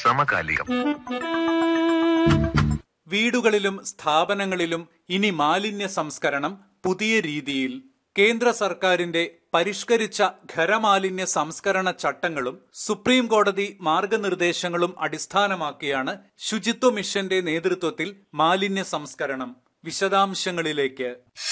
സമകാലികം വീടുകളിലും സ്ഥാപനങ്ങളിലും ഇനി മാലിന്യ സംസ്കരണം പുതിയ രീതിയിൽ കേന്ദ്ര സർക്കാരിന്റെ പരിഷ്കരിച്ച ഖരമാലിന്യ സംസ്കരണ ചട്ടങ്ങളും സുപ്രീം കോടതി മാർഗനിർദ്ദേശങ്ങളും അടിസ്ഥാനമാക്കിയാണ് ശുചിത്വ മിഷന്റെ നേതൃത്വത്തിൽ മാലിന്യ സംസ്കരണം വിശദാംശങ്ങളിലേക്ക്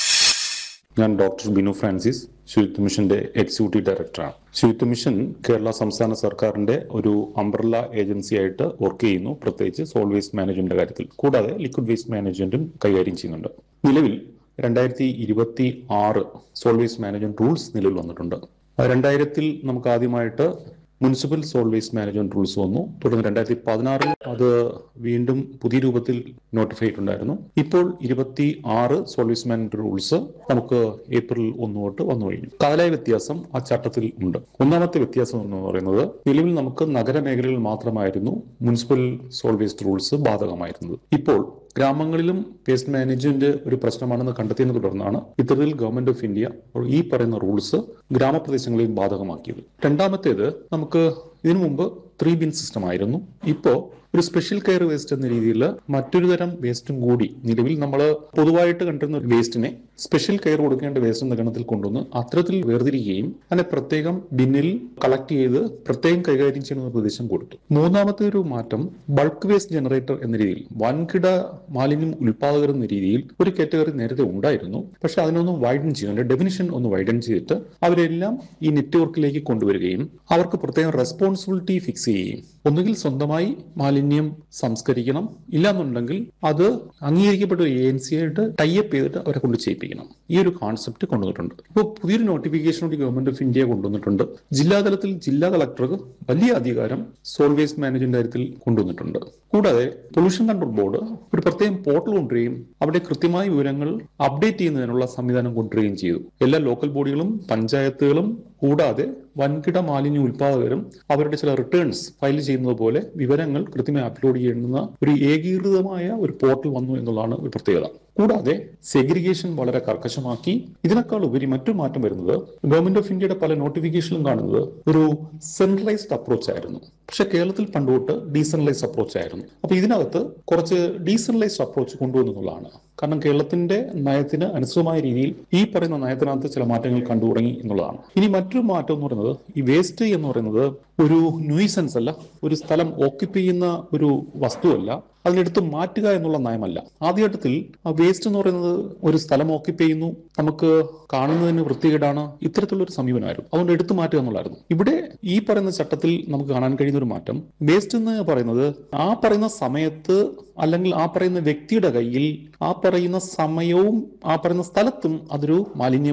ഞാൻ ഡോക്ടർ ബിനു ഫ്രാൻസിസ് ശുചിത്വ മിഷന്റെ എക്സിക്യൂട്ടീവ് ഡയറക്ടറാണ് ശുചിത്വ മിഷൻ കേരള സംസ്ഥാന സർക്കാരിന്റെ ഒരു അംബ്രല്ല ഏജൻസി ആയിട്ട് വർക്ക് ചെയ്യുന്നു പ്രത്യേകിച്ച് സോൾ വേസ്റ്റ് മാനേജ്മെന്റിന്റെ കാര്യത്തിൽ കൂടാതെ ലിക്വിഡ് വേസ്റ്റ് മാനേജ്മെന്റും കൈകാര്യം ചെയ്യുന്നുണ്ട് നിലവിൽ രണ്ടായിരത്തി ഇരുപത്തി ആറ് സോൾ വേസ്റ്റ് മാനേജ്മെന്റ് റൂൾസ് നിലവിൽ വന്നിട്ടുണ്ട് രണ്ടായിരത്തിൽ നമുക്ക് ആദ്യമായിട്ട് municipal solid waste management rules വന്നു തുടർന്ന് രണ്ടായിരത്തി പതിനാറിൽ അത് വീണ്ടും പുതിയ രൂപത്തിൽ നോട്ടിഫൈ ചെയ്തിട്ടുണ്ടായിരുന്നു ഇപ്പോൾ ഇരുപത്തി ആറ് സോൾ വേസ്റ്റ് മാനേജ്മെന്റ് റൂൾസ് നമുക്ക് ഏപ്രിൽ ഒന്ന് തൊട്ട് വന്നു കഴിഞ്ഞു കാലായ വ്യത്യാസം ആ ചട്ടത്തിൽ ഉണ്ട് ഒന്നാമത്തെ വ്യത്യാസം എന്ന് പറയുന്നത് നിലവിൽ നമുക്ക് നഗരമേഖലകളിൽ മാത്രമായിരുന്നു മുനിസിപ്പൽ സോൾ വേസ്റ്റ് റൂൾസ് ബാധകമായിരുന്നത് ഇപ്പോൾ ഗ്രാമങ്ങളിലും വേസ്റ്റ് മാനേജ്മെന്റ് ഒരു പ്രശ്നമാണെന്ന് കണ്ടെത്തിയതിനെ തുടർന്നാണ് ഇത്തരത്തിൽ ഗവൺമെന്റ് ഓഫ് ഇന്ത്യ ഈ പറയുന്ന റൂൾസ് ഗ്രാമപ്രദേശങ്ങളിൽ ബാധകമാക്കിയത് രണ്ടാമത്തേത് നമുക്ക് ഇതിനു മുമ്പ് ത്രീ ബിൻ സിസ്റ്റം ആയിരുന്നു ഇപ്പോ ഒരു സ്പെഷ്യൽ കെയർ വേസ്റ്റ് എന്ന രീതിയിൽ മറ്റൊരു തരം വേസ്റ്റും കൂടി നിലവിൽ നമ്മൾ പൊതുവായിട്ട് കണ്ടിരുന്ന വേസ്റ്റിനെ സ്പെഷ്യൽ കെയർ കൊടുക്കേണ്ട വേസ്റ്റ് എന്ന ഗണത്തിൽ കൊണ്ടുവന്ന് അത്തരത്തിൽ വേർതിരിക്കുകയും അതിനെ പ്രത്യേകം ബിന്നിൽ കളക്ട് ചെയ്ത് പ്രത്യേകം കൈകാര്യം ചെയ്യുന്ന നിർദ്ദേശം കൊടുത്തു മൂന്നാമത്തെ ഒരു മാറ്റം ബൾക്ക് വേസ്റ്റ് ജനറേറ്റർ എന്ന രീതിയിൽ വൻകിട മാലിന്യം ഉൽപാദകർ എന്ന രീതിയിൽ ഒരു കാറ്റഗറി നേരത്തെ ഉണ്ടായിരുന്നു പക്ഷെ അതിനൊന്ന് വൈഡൻ ചെയ്യും അതിന്റെ ഡെഫിനിഷൻ ഒന്ന് വൈഡൻ ചെയ്തിട്ട് അവരെല്ലാം ഈ നെറ്റ്വർക്കിലേക്ക് കൊണ്ടുവരികയും അവർക്ക് പ്രത്യേകം റെസ്പോൺസിബിലിറ്റി ഫിക്സ് ചെയ്യുകയും ഒന്നുകിൽ സ്വന്തമായി മാലിന്യം സംസ്കരിക്കണം ഇല്ലാന്നുണ്ടെങ്കിൽ അത് അംഗീകരിക്കപ്പെട്ട ഒരു ഏജൻസി ആയിട്ട് ടൈപ്പ് ചെയ്തിട്ട് അവരെ കൊണ്ട് ചെയ്യിപ്പിക്കണം ഈ ഒരു കോൺസെപ്റ്റ് കൊണ്ടുവന്നിട്ടുണ്ട് ഇപ്പോൾ പുതിയൊരു നോട്ടിഫിക്കേഷൻ കൂടി ഗവൺമെന്റ് ഓഫ് ഇന്ത്യ കൊണ്ടുവന്നിട്ടുണ്ട് ജില്ലാതലത്തിൽ ജില്ലാ കളക്ടർക്ക് വലിയ അധികാരം സോൾ വേസ്റ്റ് മാനേജ്മെന്റ് കാര്യത്തിൽ കൊണ്ടുവന്നിട്ടുണ്ട് കൂടാതെ പൊല്യൂഷൻ കൺട്രോൾ ബോർഡ് ഒരു പ്രത്യേകം പോർട്ടൽ കൊണ്ടുവരികയും അവിടെ കൃത്യമായ വിവരങ്ങൾ അപ്ഡേറ്റ് ചെയ്യുന്നതിനുള്ള സംവിധാനം കൊണ്ടുവരികയും ചെയ്തു എല്ലാ ലോക്കൽ ബോഡികളും പഞ്ചായത്തുകളും കൂടാതെ വൻകിട മാലിന്യ ഉൽപാദകരും അവരുടെ ചില റിട്ടേൺസ് ഫയൽ ചെയ്യുന്നത് പോലെ വിവരങ്ങൾ കൃത്യമായി അപ്ലോഡ് ചെയ്യുന്ന ഒരു ഏകീകൃതമായ ഒരു പോർട്ടൽ വന്നു എന്നുള്ളതാണ് ഒരു പ്രത്യേകത കൂടാതെ സെഗ്രിഗേഷൻ വളരെ കർക്കശമാക്കി ഇതിനേക്കാൾ ഉപരി മറ്റു മാറ്റം വരുന്നത് ഗവൺമെന്റ് ഓഫ് ഇന്ത്യയുടെ പല നോട്ടിഫിക്കേഷനിലും കാണുന്നത് ഒരു സെൻട്രലൈസ്ഡ് അപ്രോച്ച് ആയിരുന്നു പക്ഷെ കേരളത്തിൽ പണ്ടുതൊട്ട് ഡീസെൻട്രലൈസ്ഡ് അപ്രോച്ച് ആയിരുന്നു അപ്പൊ ഇതിനകത്ത് കുറച്ച് ഡീസെൻട്രലൈസ്ഡ് അപ്രോച്ച് കൊണ്ടുവന്നുള്ളതാണ് കാരണം കേരളത്തിന്റെ നയത്തിന് അനുസൃതമായ രീതിയിൽ ഈ പറയുന്ന നയത്തിനകത്ത് ചില മാറ്റങ്ങൾ കണ്ടു തുടങ്ങി എന്നുള്ളതാണ് ഇനി മറ്റൊരു മാറ്റം എന്ന് പറയുന്നത് ഈ വേസ്റ്റ് എന്ന് പറയുന്നത് ഒരു ന്യൂസൻസ് അല്ല ഒരു സ്ഥലം ഓക്യുപ്പൈ ചെയ്യുന്ന ഒരു വസ്തുവല്ല അതിനെടുത്ത് മാറ്റുക എന്നുള്ള നയമല്ല ആദ്യഘട്ടത്തിൽ ആ വേസ്റ്റ് എന്ന് പറയുന്നത് ഒരു സ്ഥലം ഓക്യുപ്പൈ ചെയ്യുന്നു നമുക്ക് കാണുന്നതിന് വൃത്തികേടാണ് ഇത്തരത്തിലുള്ള ഒരു സമീപനമായിരുന്നു അതുകൊണ്ട് എടുത്തു മാറ്റുക എന്നുള്ളായിരുന്നു ഇവിടെ ഈ പറയുന്ന ചട്ടത്തിൽ നമുക്ക് കാണാൻ കഴിയുന്ന ഒരു മാറ്റം വേസ്റ്റ് എന്ന് പറയുന്നത് ആ പറയുന്ന സമയത്ത് അല്ലെങ്കിൽ ആ പറയുന്ന വ്യക്തിയുടെ കയ്യിൽ ആ പറയുന്ന സമയവും ആ പറയുന്ന സ്ഥലത്തും അതൊരു മാലിന്യം